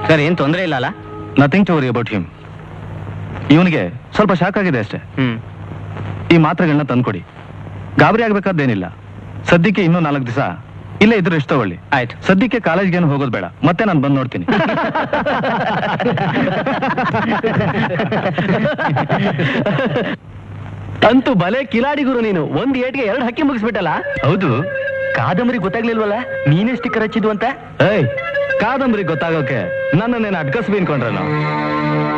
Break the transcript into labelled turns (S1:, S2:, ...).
S1: sir ಏನ್ ತೊಂದರೆ ಇಲ್ಲ ಅಲ್ಲ
S2: nothing to worry about him ಇವನಿಗೆ ಸ್ವಲ್ಪ ಶಾಕ್ ಆಗಿದೆ ಅಷ್ಟೇ
S1: ಹ್ಮ್
S2: ಈ ಮಾತ್ರೆಗಳನ್ನ ತಂದ್ಕೊಡಿ ಗಾಬರಿ ಆಗ್ಬೇಕಾದ್ದೇನಿಲ್ಲ ಸದ್ಯಕ್ಕೆ ಇನ್ನೂ ನಾಲ್ಕು ದಿವಸ ಇಲ್ಲೇ ಇದ್ರೆ ಎಷ್ಟು ತಗೊಳ್ಳಿ
S1: ಆಯ್ತು
S2: ಸದ್ಯಕ್ಕೆ ಕಾಲೇಜ್ಗೆ ಏನು ಹೋಗೋದು ಬೇಡ ಮತ್ತೆ ನಾನು ಬಂದು ನೋಡ್ತೀನಿ
S1: ಅಂತೂ ಬಲೆ ಕಿಲಾಡಿ ಗುರು ನೀನು ಒಂದ್ ಏಟ್ಗೆ ಎರಡು ಹಕ್ಕಿ ಮುಗಿಸ್ಬಿಟ್ಟಲ್ಲ
S2: ಹೌದು
S1: ಕಾದಂಬರಿ ಗೊತ್ತಾಗ್ಲಿಲ್ವಲ್ಲ ನೀನೇ ಸ್ಟಿಕ್ಕರ್ ಹಚ್ಚಿದ್ದು ಅಂತ
S2: ಏಯ್ ಕಾದಂಬರಿ ಗೊತ್ತಾಗೋಕೆ ನನ್ನನ್ನೇನು ಅಡ್ಕಸ್ಬಿ ಅನ್ಕೊಂಡ್ರಲ್ಲ